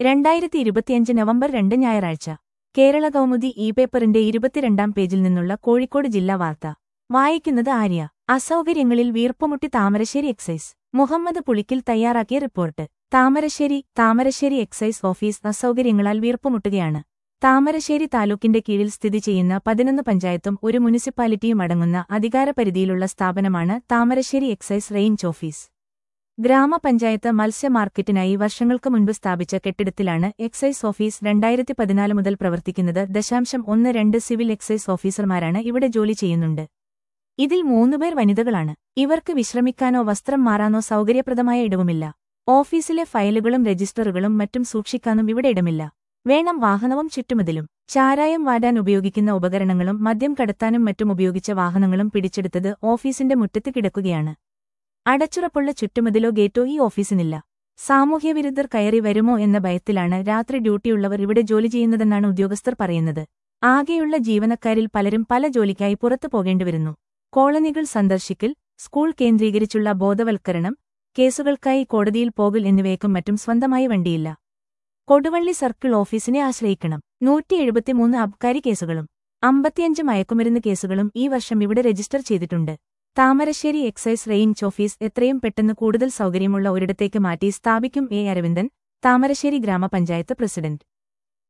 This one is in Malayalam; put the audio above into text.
രണ്ടായിരത്തി ഇരുപത്തിയഞ്ച് നവംബർ രണ്ട് ഞായറാഴ്ച കേരള കൗമുദി ഇ പേപ്പറിന്റെ ഇരുപത്തിരണ്ടാം പേജിൽ നിന്നുള്ള കോഴിക്കോട് ജില്ലാ വാർത്ത വായിക്കുന്നത് ആര്യ അസൗകര്യങ്ങളിൽ വീർപ്പുമുട്ടി താമരശ്ശേരി എക്സൈസ് മുഹമ്മദ് പുളിക്കിൽ തയ്യാറാക്കിയ report Thamarassery Thamarassery excise office അസൗകര്യങ്ങളാൽ വീർപ്പുമുട്ടുകയാണ് താമരശ്ശേരി താലൂക്കിന്റെ കീഴിൽ സ്ഥിതി ചെയ്യുന്ന പതിനൊന്ന് പഞ്ചായത്തും ഒരു മുനിസിപ്പാലിറ്റിയും അടങ്ങുന്ന അധികാരപരിധിയിലുള്ള സ്ഥാപനമാണ് താമരശ്ശേരി എക്സൈസ് റേഞ്ച് ഓഫീസ് ഗ്രാമപഞ്ചായത്ത് മത്സ്യ മാർക്കറ്റിനായി വർഷങ്ങൾക്ക് മുൻപ് സ്ഥാപിച്ച കെട്ടിടത്തിലാണ് എക്സൈസ് ഓഫീസ് രണ്ടായിരത്തി പതിനാല് മുതൽ പ്രവർത്തിക്കുന്നത് ദശാംശം ഒന്ന് രണ്ട് സിവിൽ എക്സൈസ് ഓഫീസർമാരാണ് ഇവിടെ ജോലി ചെയ്യുന്നുണ്ട് ഇതിൽ മൂന്നുപേർ വനിതകളാണ് ഇവർക്ക് വിശ്രമിക്കാനോ വസ്ത്രം മാറാനോ സൗകര്യപ്രദമായ ഇടവുമില്ല ഓഫീസിലെ ഫയലുകളും രജിസ്റ്ററുകളും മറ്റും സൂക്ഷിക്കാനും ഇവിടെ ഇടമില്ല വേണം വാഹനവും ചുറ്റുമതിലും ചാരായം വാടാൻ ഉപയോഗിക്കുന്ന ഉപകരണങ്ങളും മദ്യം കടത്താനും മറ്റും ഉപയോഗിച്ച വാഹനങ്ങളും പിടിച്ചെടുത്തത് ഓഫീസിന്റെ മുറ്റത്ത് കിടക്കുകയാണ് അടച്ചുറപ്പുള്ള ചുറ്റുമതിലോ ഗേറ്റോ ഈ ഓഫീസിനില്ല സാമൂഹ്യവിരുദ്ധർ കയറി വരുമോ എന്ന ഭയത്തിലാണ് രാത്രി ഡ്യൂട്ടിയുള്ളവർ ഇവിടെ ജോലി ചെയ്യുന്നതെന്നാണ് ഉദ്യോഗസ്ഥർ പറയുന്നത് ആകെയുള്ള ജീവനക്കാരിൽ പലരും പല ജോലിക്കായി പുറത്തു പോകേണ്ടിവരുന്നു കോളനികൾ സന്ദർശിക്കൽ സ്കൂൾ കേന്ദ്രീകരിച്ചുള്ള ബോധവൽക്കരണം കേസുകൾക്കായി കോടതിയിൽ പോകൽ എന്നിവയ്ക്കും മറ്റും സ്വന്തമായി വണ്ടിയില്ല കൊടുവള്ളി സർക്കിൾ ഓഫീസിനെ ആശ്രയിക്കണം നൂറ്റി എഴുപത്തിമൂന്ന് അബ്കാരി കേസുകളും അമ്പത്തിയഞ്ച് മയക്കുമരുന്ന് കേസുകളും ഈ വർഷം ഇവിടെ രജിസ്റ്റർ ചെയ്തിട്ടുണ്ട് താമരശ്ശേരി എക്സൈസ് റേഞ്ച് ഓഫീസ് എത്രയും പെട്ടെന്ന് കൂടുതൽ സൗകര്യമുള്ള ഒരിടത്തേക്ക് മാറ്റി സ്ഥാപിക്കും എ അരവിന്ദൻ താമരശ്ശേരി ഗ്രാമപഞ്ചായത്ത് പ്രസിഡന്റ്